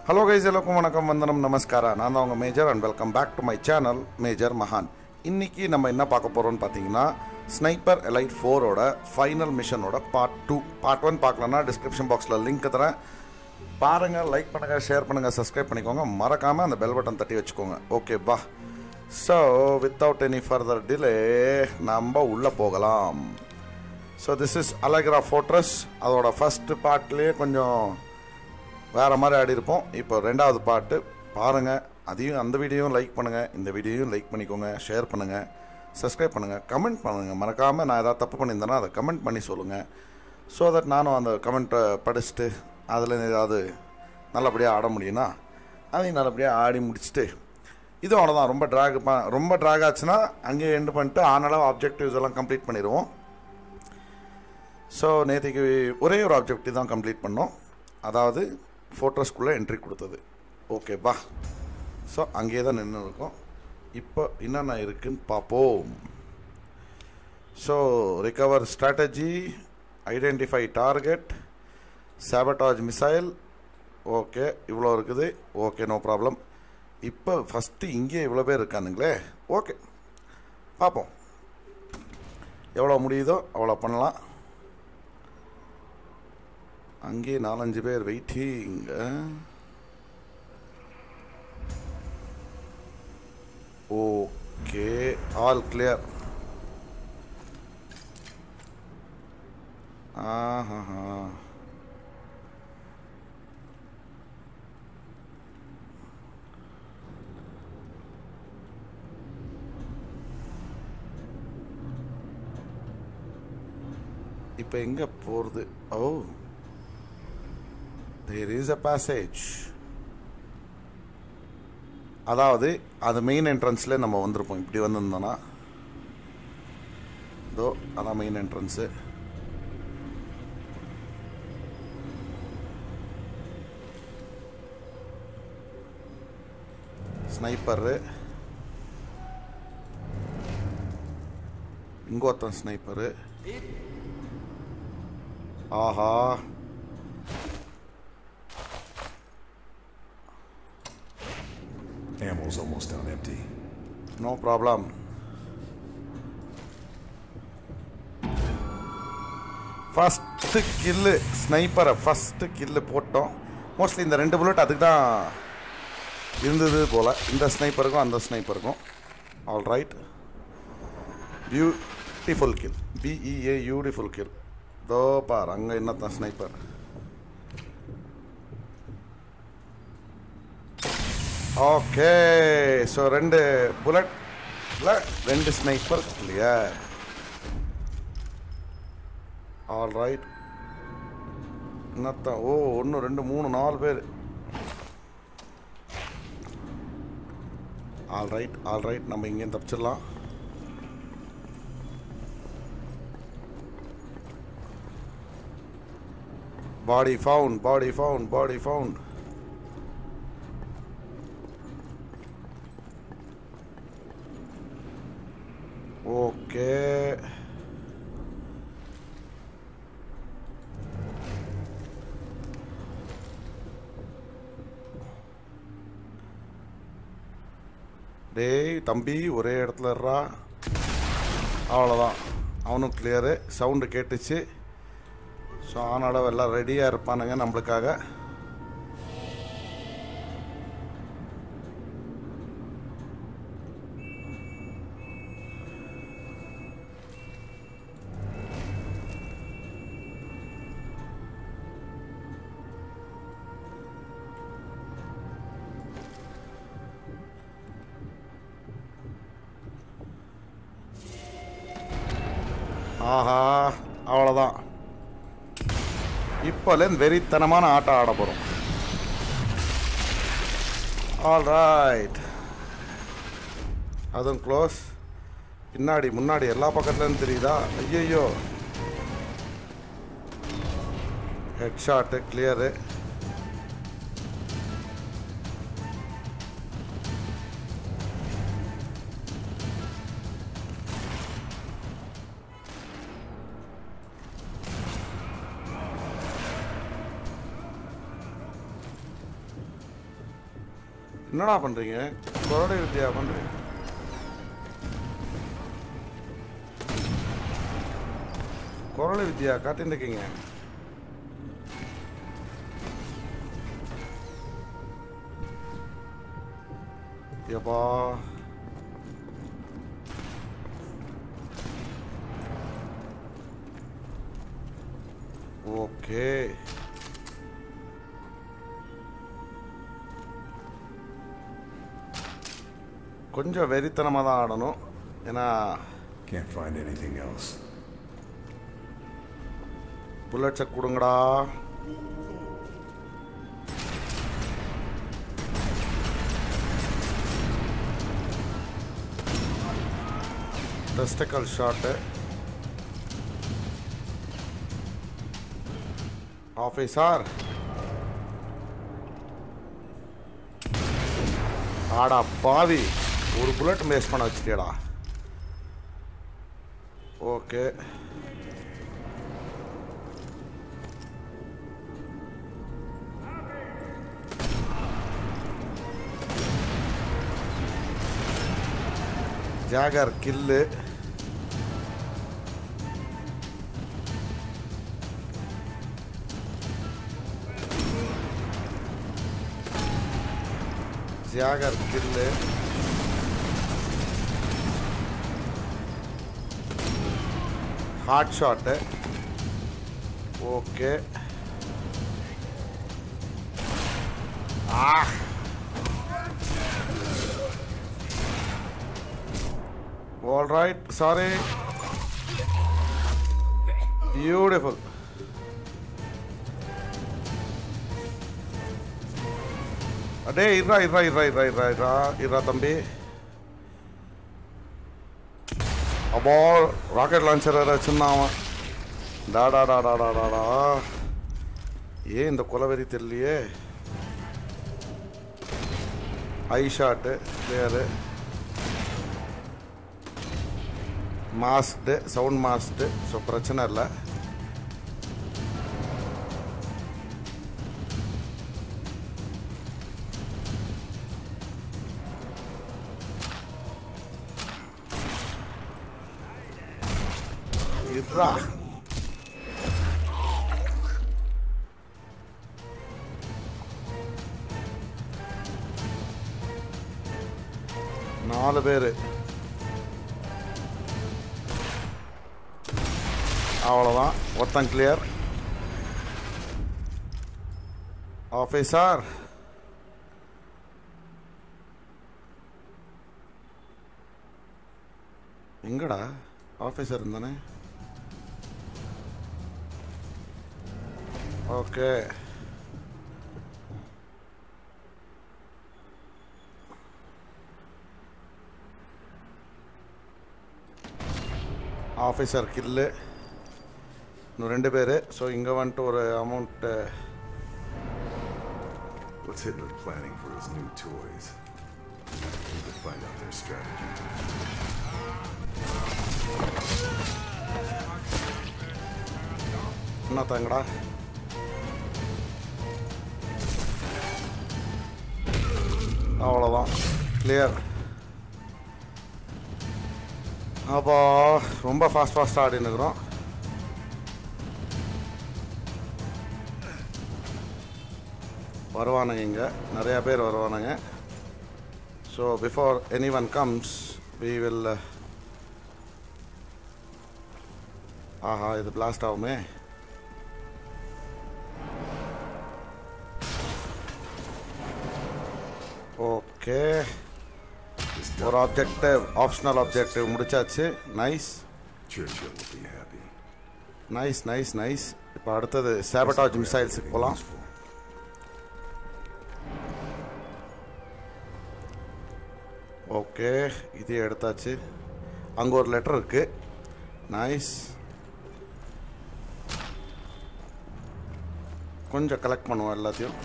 Hello guys எல்லாருக்கும் வணக்கம் வந்தனம் நமஸ்காரா நான் தான் உங்கள் major and welcome back to my channel major மகான் இன்னைக்கு நம்ம என்ன பார்க்க போகிறோம்னு பார்த்தீங்கன்னா ஸ்னைப்பர் எலைட் ஃபோரோட ஃபைனல் மிஷனோட பார்ட் டூ பார்ட் ஒன் பார்க்கலன்னா டிஸ்கிரிப்ஷன் பாக்ஸில் லிங்க் தரேன் பாருங்கள் லைக் பண்ணுங்கள் ஷேர் பண்ணுங்கள் சப்ஸ்கிரைப் பண்ணிக்கோங்க மறக்காமல் அந்த பெல் பட்டன் தட்டி வச்சுக்கோங்க ஓகே பா so without any further delay நம்ம உள்ளே போகலாம் so this is Allagra fortress அதோட ஃபஸ்ட்டு பார்ட்லேயே கொஞ்சம் வேறு மாதிரி ஆடி இருப்போம் இப்போ ரெண்டாவது பாட்டு பாருங்கள் அதையும் அந்த வீடியோவும் லைக் பண்ணுங்கள் இந்த வீடியோவும் லைக் பண்ணிக்கோங்க ஷேர் பண்ணுங்கள் சப்ஸ்கிரைப் பண்ணுங்கள் கமெண்ட் பண்ணுங்கள் மறக்காமல் நான் ஏதாவது தப்பு பண்ணியிருந்தேன்னா அதை கமெண்ட் பண்ணி சொல்லுங்கள் ஸோ தட் நானும் அந்த கமெண்ட்டை படிச்சுட்டு அதில் ஏதாவது நல்லபடியாக ஆட முடியும்னா அதையும் நல்லபடியாக ஆடி முடிச்சுட்டு இது அவ்வளோதான் ரொம்ப ட்ராக் ரொம்ப ட்ராக் ஆச்சுன்னா அங்கேயே எண்டு பண்ணிட்டு ஆனளவு ஆப்ஜெக்டிவ்ஸ் எல்லாம் கம்ப்ளீட் பண்ணிடுவோம் ஸோ நேற்றுக்கு ஒரே ஒரு ஆப்ஜெக்டிவ் தான் கம்ப்ளீட் பண்ணோம் அதாவது ஃபோட்டோஸ்குள்ளே என்ட்ரி கொடுத்தது ஓகேப்பா ஸோ அங்கேயே தான் நின்று இருக்கோம் இப்போ என்னென்ன இருக்குன்னு பார்ப்போம் so recover strategy identify target sabotage missile okay இவ்வளோ இருக்குது ஓகே நோ ப்ராப்ளம் இப்போ ஃபஸ்ட்டு இங்கே இவ்வளோ பேர் இருக்கானுங்களே ஓகே பார்ப்போம் எவ்வளோ முடியுதோ அவ்வளோ பண்ணலாம் அங்கே நாலஞ்சு பேர் வெயிட்டிங் ஓகே ஆல் கிளியர் ஆஹா இப்போ எங்கே போகிறது ஓ தேர் இஸ் அ பேசேஜ் அதாவது அது மெயின் என்ட்ரன்ஸில் நம்ம வந்திருப்போம் இப்படி வந்திருந்தோன்னா இதோ அதான் மெயின் என்ட்ரன்ஸு ஸ்னைப்பரு இங்கொருத்தன் ஸ்னைப்பரு ஆஹா Ammo's almost down empty. No problem first kill ஸ்னைப்பரை ஃபஸ்ட்டு கில்லு போட்டோம் மோஸ்ட்லி இந்த ரெண்டு புல்லட் அதுக்கு தான் இருந்தது போல் இந்த ஸ்னைப்பருக்கும் அந்த ஸ்னைப்பருக்கும் ஆல் ரைட் பியூட்டிஃபுல் கில் பிஇஏ பியூட்டிஃபுல் கில் தோ பார் அங்கே என்னத்தான் ஸ்னைப்பர் ஓகே ஸோ ரெண்டு புல்லட்ல ரெண்டு ஸ்னைப்பர் கிளியர் ஆல் ரைட் என்னத்தான் ஓ ஒன்று ரெண்டு மூணு நாலு பேர் ஆல் ரைட் ஆல் ரைட் நம்ம இங்கேயும் தப்பிச்சிடலாம் body found body found body found okay டேய் தம்பி ஒரே இடத்துல இருறா அவ்வளோதான் அவனும் கிளியரு சவுண்டு கேட்டுச்சு ஸோ ஆனளவு எல்லாம் ரெடியாக இருப்பானுங்க நம்மளுக்காக ஆஹா அவ்வளோதான் இப்போலேருந்து வெறித்தனமான ஆட்டம் ஆட போகிறோம் ஆல் ரைட் அதுவும் க்ளோஸ் பின்னாடி முன்னாடி எல்லா பக்கத்துலேருந்து தெரியுதா ஐயோ ஹெட் ஷாட்டு கிளியரு என்னடா பண்ணுறீங்க கொரோட வித்தியா பண்ணுறீங்க கொரோட வித்தியா காட்டின்னு இருக்கீங்க எப்பா ஓகே கொஞ்சம் வெறித்தனமாக தான் ஆடணும் ஏன்னா Can't find anything else. Bullet check கொடுங்கடா டெஸ்டிக்கல் ஷாட்டு ஆஃபீஸார் ஆடா பாவி ஒரு புல்லட் வேஸ்ட் பண்ண வச்சுட்டியடா ஓகே ஜாகர் கில்லு ஜாகர் கில்லு ஹாட் ஷாட்டு ஓகே ஆ All right, sorry. Beautiful. அடே இருறா இருறா இருறா இருறா இருறா இருறா இருறா தம்பி அப்போ ராக்கெட் லான்ச்சர் வேறு வச்சுருந்தான் அவன் டாடா டாடா டாடாடா ஏன் இந்த குலவெறி தெரியலையே eye shot clear masked sound masked so பிரச்சனை இல்லை இதுரா நாலு பேர் அவ்வளோதான் ஒருத்தன் கிளியர் ஆஃபீஸார் எங்கடா ஆஃபீஸர் இருந்தானே ஓகே ஆஃபீஸர் கில்லு இன்னும் ரெண்டு பேர் ஸோ இங்கே வந்துட்டு ஒரு amount What's Hitler planning for his new toys? Need to find out their strategy. என்ன தாங்கடா அவ்வளோதான் கிளியர் அப்போ ரொம்ப ஃபாஸ்ட் ஃபாஸ்ட்டாக ஆடின்னு இருக்கிறோம் வருவானுங்க இங்கே நிறையா பேர் வருவானுங்க so before any one comes we will ஆஹா இது பிளாஸ்ட் ஆகுமே ஓகே This ஒரு ஆப்ஜெக்டிவ் ஆப்ஷனல் ஆப்ஜெக்டிவ் முடிச்சாச்சு nice Churchill will be happy. Nice nice nice இப்போ அடுத்தது சேபட்டாஜ் மிசைல்ஸுக்கு போகலாம் Useful. ஓகே இது எடுத்தாச்சு அங்கே ஒரு லெட்டர் இருக்கு நைஸ் கொஞ்சம் கலெக்ட் பண்ணுவோம் எல்லாத்தையும்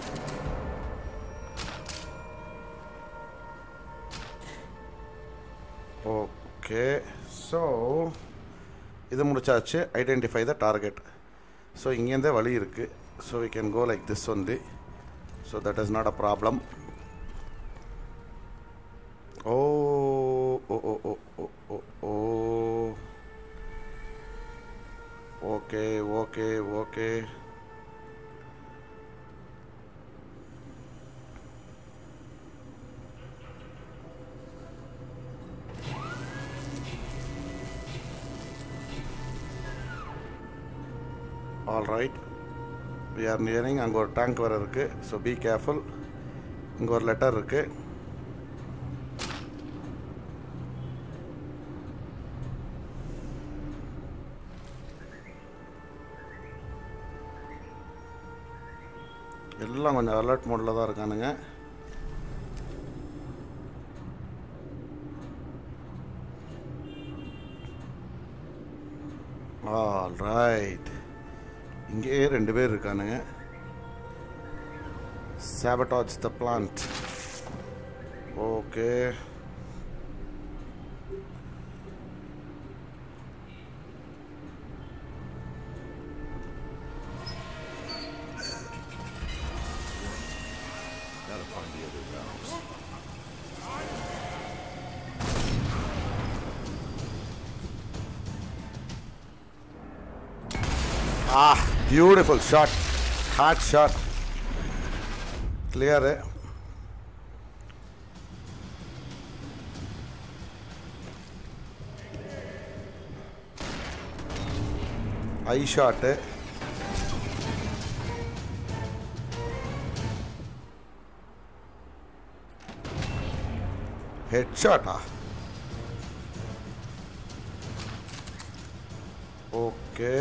ஓகே ஸோ இது முடிச்சாச்சு ஐடென்டிஃபை த டார்கெட் ஸோ இங்கேருந்தே வழி இருக்குது so we can go like this only so that is not a problem all right we are nearing அங்கே ஒரு டேங்க் வேறு இருக்குது ஸோ பி கேர்ஃபுல் இங்கே ஒரு லெட்டர் இருக்குது எல்லாம் கொஞ்சம் அலர்ட் மோடில் தான் இருக்கானுங்க ஆல் ரைட் இங்கேயே ரெண்டு பேர் இருக்கானுங்க sabotage the plant okay Gotta find the other valves. Ah, beautiful shot. Hard shot. Clear. eh? Eye shot head ஷாட்டா ஓகே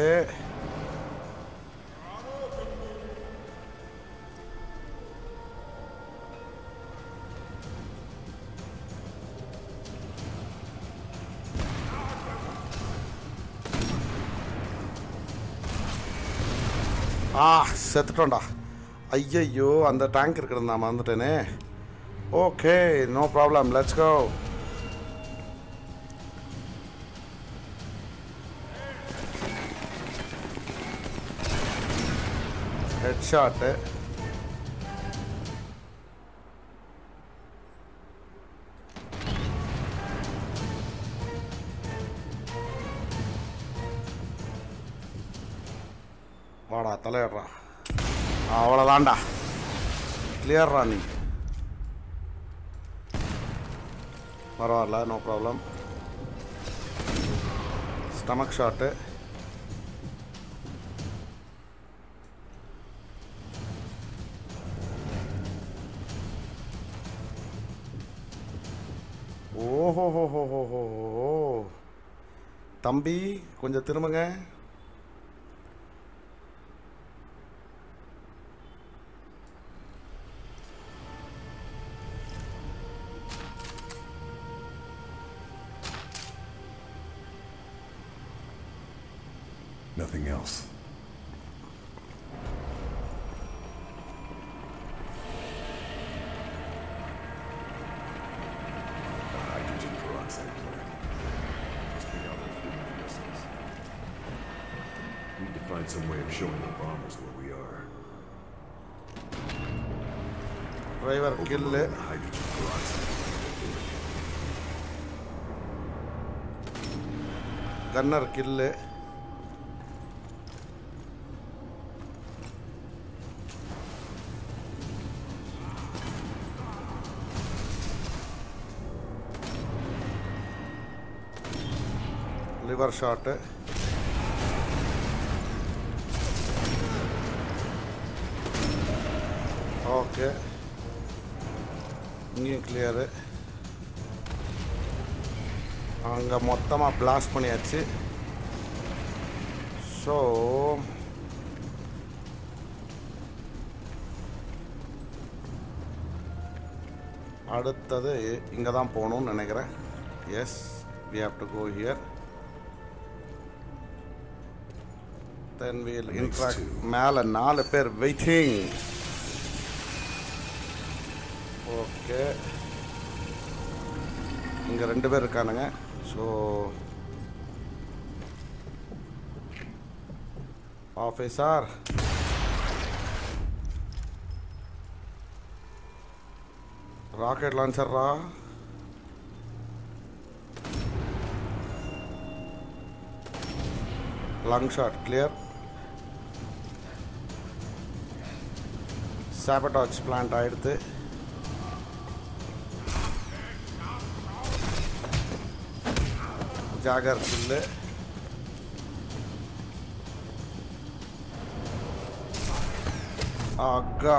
ஆ செத்துட்டோம்டா ஐயையோ அந்த டேங்க் இருக்கிறது நான் மறந்துட்டேனே okay no problem let's go head shot வாடா தலையிடுறா அவ்வளோதான்டா கிளியர்ரா நீ பரவாயில்ல நோ ப்ராப்ளம் ஸ்டமக் ஷாட்டு ஓஹோஹோஹோஹோ தம்பி கொஞ்சம் திரும்புங்க Nothing else. A hydrogen peroxide plant. Must be how they're feeding the missiles. Need to find some way of showing the bombers where we are. Driver kill Overload the hydrogen peroxide. Gunner kill liver shot okay இங்கேயும் clear அங்கே மொத்தமாக blast பண்ணியாச்சு so அடுத்தது இங்கே தான் போகணும்னு நினைக்கிறேன் yes we have to go here then we'll interact மேலே நாலு பேர் வெயிட்டிங் ஓகே இங்கே ரெண்டு பேர் இருக்கானுங்க ஸோ ஆஃபீஸார் ராக்கெட் லான்ச்சர்ரா long shot clear sabotage plant ஆயிடுத்து ஜாகர் கில்லு அக்கா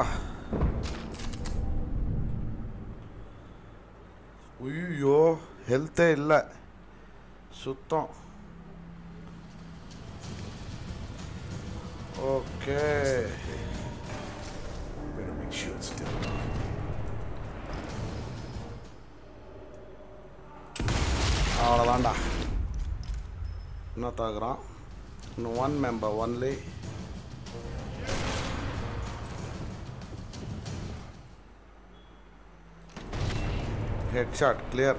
ஐயோ ஹெல்த்தே இல்லை சுத்தம் okay Better make sure it's still enough. அவ்வளோதான்டா இன்னும் தாக்குறான் இன்னும் one member only head shot clear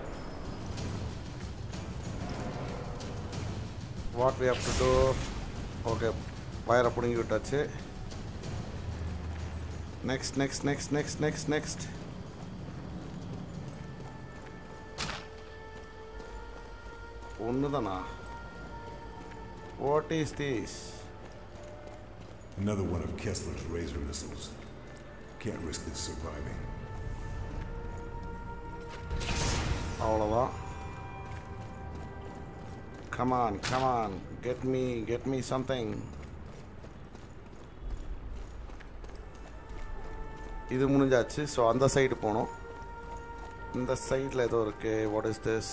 what we have to do okay வயரை பிடுங்கி விட்டாச்சு next next next next next next ஒன்று தானா what is this Another one of Kessler's razor missiles. Can't risk this surviving. அவ்வளோதான் come on come on get me get me something இது முடிஞ்சாச்சு so அந்த side போகணும் இந்த சைடில் ஏதோ இருக்கு what is this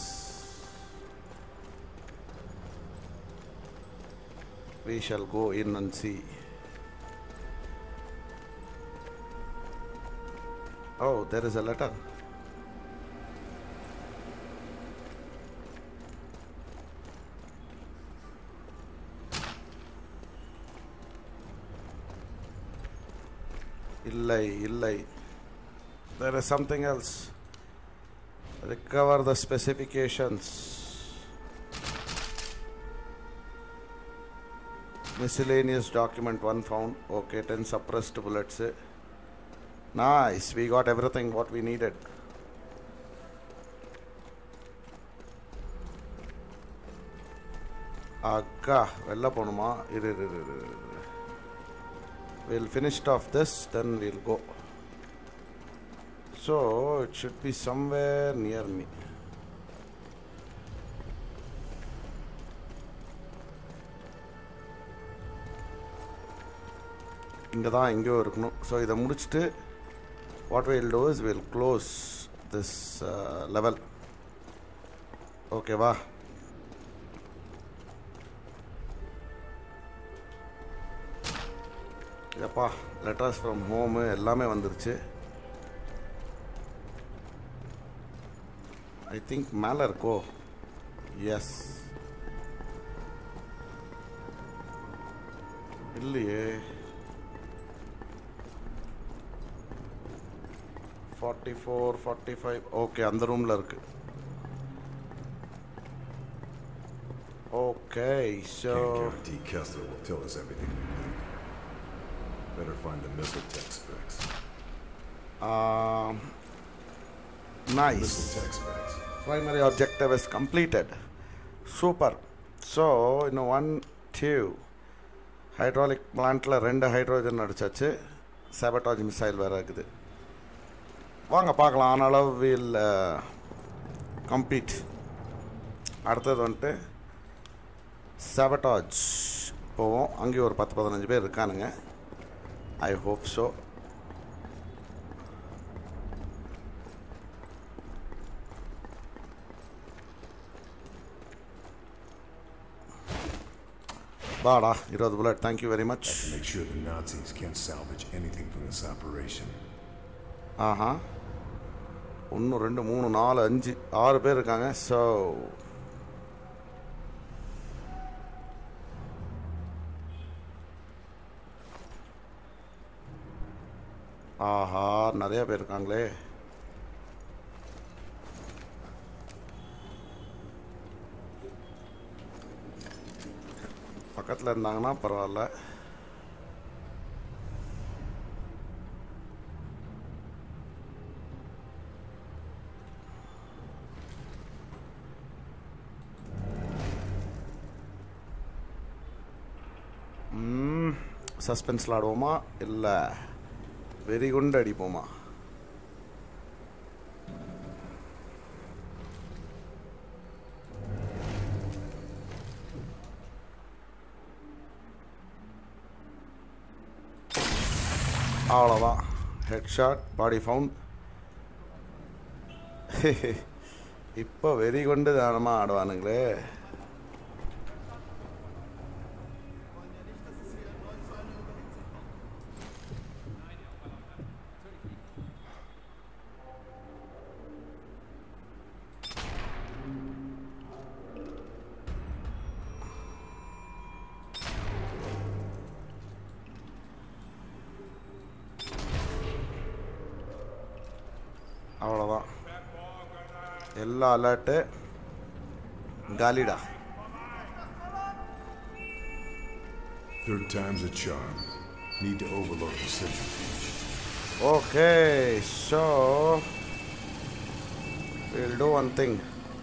we shall go in and see oh there is a letter இல்லை இல்லை there is something else recover the specifications miscellaneous document one found okay 10 suppressed bullets nice we got everything what we needed அக்கா வெளில போகணுமா இரு இரு இரு இரு, இரு we'll finished off this then we'll go so it should be somewhere near me இங்கே தான் எங்கேயோ இருக்கணும் ஸோ இதை முடிச்சுட்டு what will do is will close this level ஓகேவா எப்பா லெட்டர்ஸ் ஃப்ரம் ஹோமு எல்லாமே வந்துருச்சு ஐ திங்க் மேலே இருக்கோ எஸ் இல்லையே forty four forty five okay அந்த ரூமில் இருக்கு okay so Can't guarantee Kessler will tell us everything we need. Better find the missile tech specs. நைஸ் Missile tech specs. primary objective is completed super so இன்னும் one due hydraulic பிளான்ட்டில் ரெண்டு hydrogen அடிச்சாச்சு சேபட்டாஜ் missile வேறு இருக்குது வாங்க பார்க்கலாம் ஆனாலும் வில் கம்ப்ளீட் அடுத்தது வந்துட்டு சேபட்டாஜ் போவோம் அங்கேயும் ஒரு பத்து பதினஞ்சு பேர் இருக்கானுங்க ஐ ஹோப் ஸோ வாடா இருபது bullet thank you very much To make sure the Nazis can't salvage anything from this operation. ஆஹா ஒன்று ரெண்டு மூணு நாலு அஞ்சு ஆறு பேர் இருக்காங்க ஸோ ஆஹா நிறைய பேர் இருக்காங்களே பக்கத்தில் இருந்தாங்கன்னா பரவாயில்ல சஸ்பென்ஸில் ஆடுவோமா இல்லை வெறி குண்டு அடிப்போமா அவ்வளோதான் ஹெட் ஷாட் பாடி ஃபவுண்ட் இப்போ வெறி கொண்டு தானமாக ஆடுவானுங்களே அவ்வளோதான் எல்லா அலர்ட்டு காலிடா Third time's a charm. Need to overload the centrifuge. Okay so will do one thing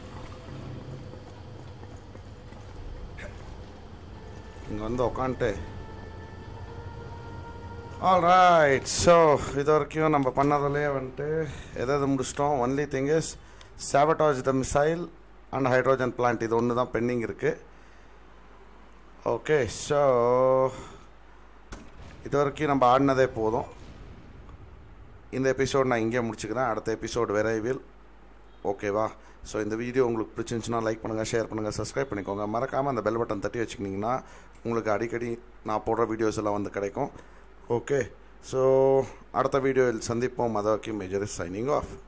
இங்கே வந்து உக்காந்துட்டு ஆல்ரைட் ஸோ இது வரைக்கும் நம்ம பண்ணதுலேயே வந்துட்டு எதாவது முடிச்சிட்டோம் only thing is sabotage the missile and hydrogen plant இது ஒன்று தான் பெண்டிங் இருக்குது ஓகே ஸோ இது வரைக்கும் நம்ம ஆடினதே போதும் இந்த எபிசோட் நான் இங்கே முடிச்சுக்கிறேன் அடுத்த எபிசோடு விரைவில் ஓகேவா ஸோ இந்த வீடியோ உங்களுக்கு பிடிச்சிருந்துச்சுன்னா லைக் பண்ணுங்கள் ஷேர் பண்ணுங்கள் சப்ஸ்கிரைப் பண்ணிக்கோங்க மறக்காமல் அந்த பெல் பட்டன் தட்டி வச்சுக்கிட்டிங்கன்னா உங்களுக்கு அடிக்கடி நான் போடுற வீடியோஸ் எல்லாம் வந்து கிடைக்கும் ஓகே ஸோ அடுத்த வீடியோவில் சந்திப்போம் அதை வரைக்கும் மேஜர் சைனிங் ஆஃப்